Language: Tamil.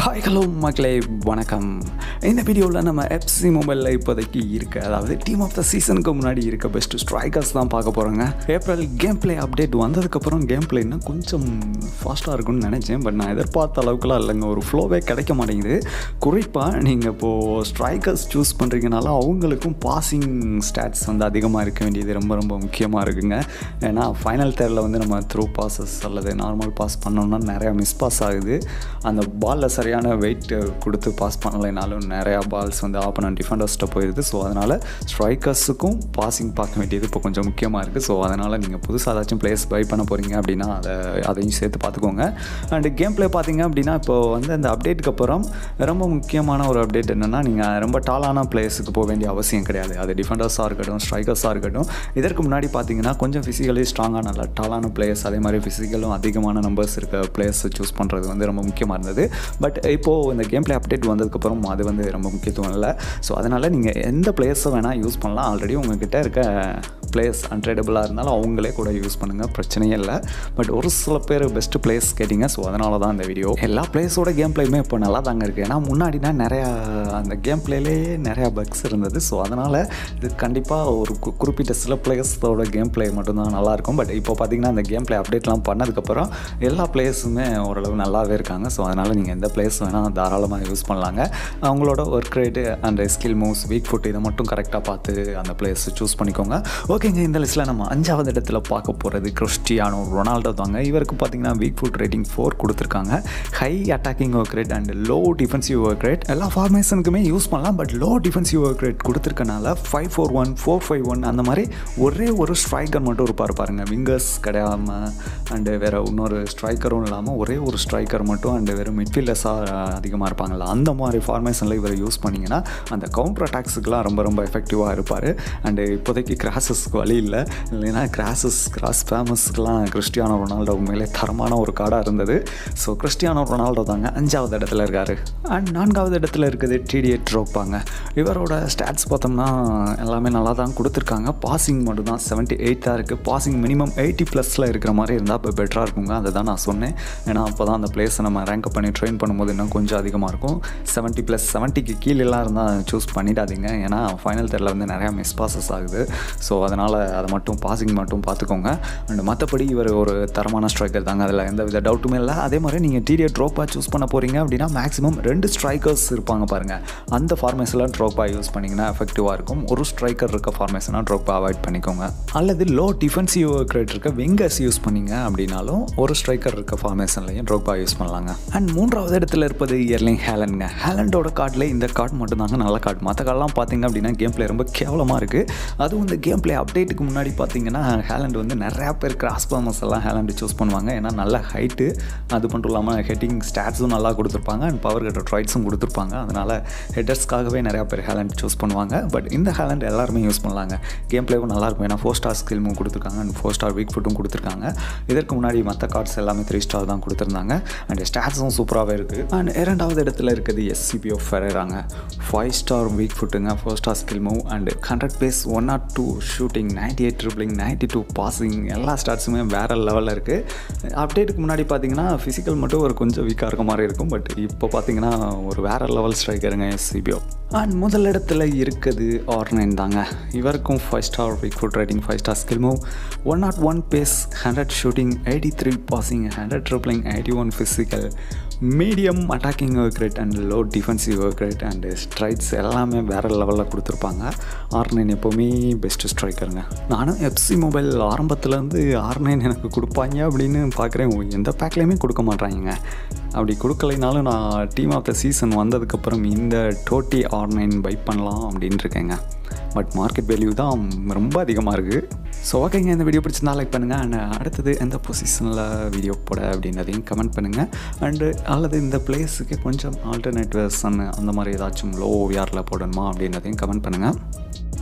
ஹாய் ஹலோ மக்களே வணக்கம் இந்த வீடியோவில் நம்ம எஃப்சி மொபைலில் இப்போதைக்கு இருக்க அதாவது டீம் ஆஃப் த சீசனுக்கு முன்னாடி இருக்க பெஸ்ட் ஸ்ட்ரைக்கர்ஸ் தான் பார்க்க போகிறோங்க ஏப்ரல் கேம் பிளே அப்டேட் வந்ததுக்கப்புறம் கேம் பிளேனா கொஞ்சம் ஃபாஸ்ட்டாக இருக்கும்னு நினச்சேன் பட் நான் எதிர்பார்த்த அளவுக்குலாம் இல்லைங்க ஒரு ஃப்ளோவே கிடைக்க மாட்டேங்குது குறிப்பாக நீங்கள் இப்போது ஸ்ட்ரைக்கர்ஸ் சூஸ் பண்ணுறீங்கனால அவங்களுக்கும் பாசிங் ஸ்டாட்ஸ் வந்து அதிகமாக இருக்க வேண்டியது ரொம்ப ரொம்ப முக்கியமாக இருக்குங்க ஏன்னா ஃபைனல் தேர்டில் வந்து நம்ம த்ரூ பாசஸ் அல்லது நார்மல் பாஸ் பண்ணோம்னா நிறையா மிஸ் பாஸ் ஆகுது அந்த பாலில் சரியான வெயிட் கொடுத்து பாஸ் பண்ணலைனாலும் நிறையா பால்ஸ் வந்து ஆப்பனன் டிஃபெண்டர்ஸ்கிட்ட போயிடுது ஸோ அதனால் ஸ்ட்ரைக்கர்ஸுக்கும் பாசிங் பார்க்க வேண்டியது இப்போ கொஞ்சம் முக்கியமாக இருக்குது ஸோ அதனால் நீங்கள் புதுசாக ஏதாச்சும் பிளேஸ் பை பண்ண போகிறீங்க அப்படின்னா அதை அதையும் சேர்த்து பார்த்துக்கோங்க அண்டு கேம் ப்ளே பார்த்தீங்க அப்படின்னா இப்போ வந்து அந்த அப்டேட்டுக்கு அப்புறம் ரொம்ப முக்கியமான ஒரு அப்டேட் என்னென்னா நீங்கள் ரொம்ப டாலான பிளேஸுக்கு போக வேண்டிய அவசியம் கிடையாது அது டிஃபெண்டர்ஸாக இருக்கட்டும் ஸ்ட்ரைக்கர்ஸாக இருக்கட்டும் இதற்கு முன்னாடி பார்த்தீங்கன்னா கொஞ்சம் ஃபிசிக்கலி ஸ்ட்ராங்காக நல்ல டாலான பிளேயர்ஸ் அதே மாதிரி ஃபிசிக்கலும் அதிகமான நம்பர்ஸ் இருக்க பிளேயர்ஸை சூஸ் பண்ணுறது வந்து ரொம்ப முக்கியமாக இருந்தது பட் இப்போது இந்த கேம் ப்ளே அப்டேட் வந்ததுக்கப்புறம் அது வந்து ரொம்ப முக்கியத்துவம் இல்லை ஸோ அதனால் நீங்கள் எந்த பிளேயர்ஸை வேணால் யூஸ் பண்ணலாம் ஆல்ரெடி உங்ககிட்ட இருக்க பிளேயர்ஸ் அன்ட்ரேடபுளாக இருந்தாலும் அவங்களே கூட யூஸ் பண்ணுங்கள் பிரச்சனையே இல்லை பட் ஒரு சில பேர் பெஸ்ட் பிளேயர்ஸ் கேட்டிங்க ஸோ அதனால தான் இந்த வீடியோ எல்லா பிளேயர்ஸோட கேம் பிளேயுமே இப்போ நல்லா தாங்க இருக்குது ஏன்னா முன்னாடினா நிறையா அந்த கேம் பிளேலேயே நிறையா பக்ஸ் இருந்தது ஸோ அதனால் இது கண்டிப்பாக ஒரு கு- குறிப்பிட்ட சில பிளேயர்ஸோட கேம் பிளே மட்டும்தான் நல்லாயிருக்கும் பட் இப்போ பார்த்தீங்கன்னா அந்த கேம் பிளே அப்டேட்லாம் பண்ணதுக்கப்புறம் எல்லா பிளேயர்ஸுமே ஓரளவு நல்லாவே இருக்காங்க ஸோ அதனால் நீங்கள் எந்த பிளேயர்ஸ் வேணால் தாராளமாக யூஸ் பண்ணலாங்க அவங்களோட ஒர்க் ரேட்டு அந்த ஸ்கில் மூவ்ஸ் வீக் ஃபுட் இதை மட்டும் கரெக்டாக பார்த்து அந்த பிளேயர்ஸ் சூஸ் பண்ணிக்கோங்க ஓகேங்க இந்த லிஸ்ட்டில் நம்ம அஞ்சாவது இடத்துல பார்க்க போகிறது கிறிஸ்டியானோ ரொனால்டோ தாங்க இவருக்கு பார்த்தீங்கன்னா வீக் ஃபுட் ரேட்டிங் ஃபோர் கொடுத்துருக்காங்க high attacking work rate and low defensive work rate எல்லா ஃபார்மேஷனுக்குமே யூஸ் பண்ணலாம் but low defensive work rate கொடுத்துருக்கனால five four one four five one அந்த மாதிரி ஒரே ஒரு ஸ்ட்ரைக்கர் மட்டும் இருப்பார் பாருங்க விங்கர்ஸ் கிடையாம அண்டு வேறு இன்னொரு ஸ்ட்ரைக்கரும் இல்லாமல் ஒரே ஒரு ஸ்ட்ரைக்கர் மட்டும் அண்டு வெறும் மிட்ஃபீல்டர்ஸாக அதிகமாக இருப்பாங்கல்ல அந்த மாதிரி ஃபார்மேஷனில் இவர் யூஸ் பண்ணிங்கன்னா அந்த கவுண்டர் அட்டாக்ஸுக்கெலாம் ரொம்ப ரொம்ப எஃபெக்டிவாக இருப்பார் அண்டு இப்போதைக்கு கிராசஸ்க்கு வழி இல்லை இல்லைன்னா கிராசஸ் கிராஸ் ஃபேமஸ்க்கெலாம் கிறிஸ்டியானோ ரொனால்டோ உண்மையிலே தரமான ஒரு கார்டாக இருந்தது ஸோ கிறிஸ்டியானோ ரொனால்டோ தாங்க அஞ்சாவது இடத்துல இருக்கார் அண்ட் நான்காவது இடத்துல இருக்குது டிடிஏ ட்ரோப்பாங்க இவரோட ஸ்டாட்ஸ் பார்த்தோம்னா எல்லாமே நல்லா தான் கொடுத்துருக்காங்க பாசிங் மட்டும் தான் செவன்ட்டி எயிட்டாக இருக்குது பாசிங் மினிமம் எயிட்டி ப்ளஸில் இருக்கிற மாதிரி இருந்தால் இப்போ பெட்டராக இருக்குங்க அதை தான் நான் சொன்னேன் ஏன்னா அப்போ தான் அந்த பிளேஸை நம்ம ரேங்க் பண்ணி ட்ரெயின் பண்ணும்போது இன்னும் கொஞ்சம் அதிகமாக இருக்கும் செவன்ட்டி ப்ளஸ் செவன்ட்டிக்கு கீழெல்லாம் இருந்தால் சூஸ் பண்ணிடாதீங்க ஏன்னா ஃபைனல் தேர்டில் வந்து நிறையா மிஸ் பாசஸ் ஆகுது ஸோ அதனால் அதை மட்டும் பாசிங் மட்டும் பார்த்துக்கோங்க அண்ட் மற்றபடி இவர் ஒரு தரமான ஸ்ட்ரைக்கர் தாங்க அதில் எந்த வித டவுட்டுமே இல்லை அதே மாதிரி நீங்கள் டிடிஏ ட்ரோப்பாக சூஸ் பண்ண போகிறீங்க அப்படின்னா மேக்ஸிமம் ரெண்டு ஸ்ட்ரைக்கர்ஸ் இருப்பாங்க பாருங்கள் அந்த ஃபார்மேஷனில் ட்ரோப்பா யூஸ் பண்ணிங்கன்னா எஃபெக்டிவாக இருக்கும் ஒரு ஸ்ட்ரைக்கர் இருக்க ஃபார்மேஷனாக ட்ரோப்பா அவாய்ட் பண்ணிக்கோங்க அல்லது லோ டிஃபென்சிவ் கிரேட் இருக்க விங்கர்ஸ் யூஸ் பண்ணீங்க அப்படின்னாலும் ஒரு ஸ்ட்ரைக்கர் இருக்க ஃபார்மேஷன்லையும் ட்ரோப்பா யூஸ் பண்ணலாங்க அண்ட் மூன்றாவது இடத்துல இருப்பது இயர்லிங் ஹேலனுங்க ஹேலண்டோட கார்டில் இந்த கார்டு மட்டும்தாங்க நல்ல கார்டு மற்ற கார்டெலாம் பார்த்தீங்க அப்படின்னா கேம் பிளே ரொம்ப கேவலமாக இருக்குது அதுவும் இந்த கேம் பிளே அப்டேட்டுக்கு முன்னாடி பார்த்தீங்கன்னா ஹேலண்ட் வந்து நிறையா பேர் கிராஸ் ஃபார்மர்ஸ் எல்லாம் ஹேலண்ட் சூஸ் பண்ணுவாங்க ஏன்னா நல்ல ஹைட்டு அது மட்டும் இல்லாமல் ஹெட்டிங் ஸ்டாட்ஸும் நல்லா கொடுத்துருப்பாங்க அண்ட் பவர் கட்ட ட்ரைட்ஸும் கொடுத்துருப்பாங்க அதனால் ஹெட்டர்ஸ்க்காகவே நிறையா பேர் ஹேலண்ட் சூஸ் பண்ணுவாங்க பட் இந்த ஹேலண்ட் எல்லாருமே யூஸ் பண்ணலாங்க கேம் பிளேவும் நல்லாயிருக்கும் ஏன்னா ஃபோர் ஸ்டார் ஸ்கில் மூவ் கொடுத்துருக்காங்க அண்ட் ஃபோர் ஸ்டார் வீக் ஃபுட்டும் கொடுத்துருக்காங்க இதற்கு முன்னாடி மற்ற கார்ட்ஸ் எல்லாமே த்ரீ ஸ்டார் தான் கொடுத்துருந்தாங்க அண்ட் ஸ்டாட்ஸும் சூப்பராகவே இருக்குது அண்ட் இரண்டாவது இடத்துல இருக்குது எஸ்சிபிஓ ஃபெரேராங்க ஃபைவ் ஸ்டார் வீக் ஃபுட்டுங்க four star skill move and hundred pace one nought two shooting ninety eight dribbling ninety two passing எல்லா ஸ்டாட்ஸுமே வேறு லெவலில் இருக்குது அப்டேட்டுக்கு முன்னாடி பார்த்தீங்கன்னா ஃபிசிக்கல் மட்டும் ஒரு கொஞ்சம் வீக்காக இருக்க மாதிரி இருக்கும் பட் இப்போ பார்த்தீங்கன்னா ஒரு வேறு லெவல் ஸ்ட்ரைக்கருங்க எஸ்சிபிஓ அண்ட் முதல் இடத்துல இருக்குது ஆர் நைன் தாங்க இவருக்கும் five star weak foot rating five star skill move one nought one pace hundred shooting eighty three passing hundred dribbling eighty one physical medium attacking work rate and low defensive work rate and strides எல்லாமே வேறு லெவலில் கொடுத்துருப்பாங்க ஆர் நைன் எப்போவுமே பெஸ்ட்டு ஸ்ட்ரைக்கருங்க நானும் எஃப்சி மொபைல் ஆரம்பத்துலேருந்து ஆர் நைன் எனக்கு கொடுப்பாங்க அப்படின்னு பார்க்குறேன் எந்த பேக்லேயுமே கொடுக்க மாட்றாங்க அப்படி கொடுக்கலைனாலும் நான் டீம் ஆஃப் த சீசன் வந்ததுக்கப்புறம் இந்த டோட்டி ஆர் நைன் பை பண்ணலாம் அப்படின்னு இருக்கேங்க பட் மார்க்கெட் வேல்யூ தான் ரொம்ப அதிகமாக இருக்குது ஸோ ஓகேங்க இந்த வீடியோ பிடிச்சிருந்தா லைக் பண்ணுங்கள் அண்ட் அடுத்தது எந்த பொசிஷனில் வீடியோ போட அப்படின்றதையும் கமெண்ட் பண்ணுங்கள் அண்டு அல்லது இந்த பிளேஸுக்கு கொஞ்சம் ஆல்டர்னேட் வெர்ஷன் அந்த மாதிரி ஏதாச்சும் லோ விஆரில் போடணுமா அப்படின்றதையும் கமெண்ட் பண்ணுங்கள்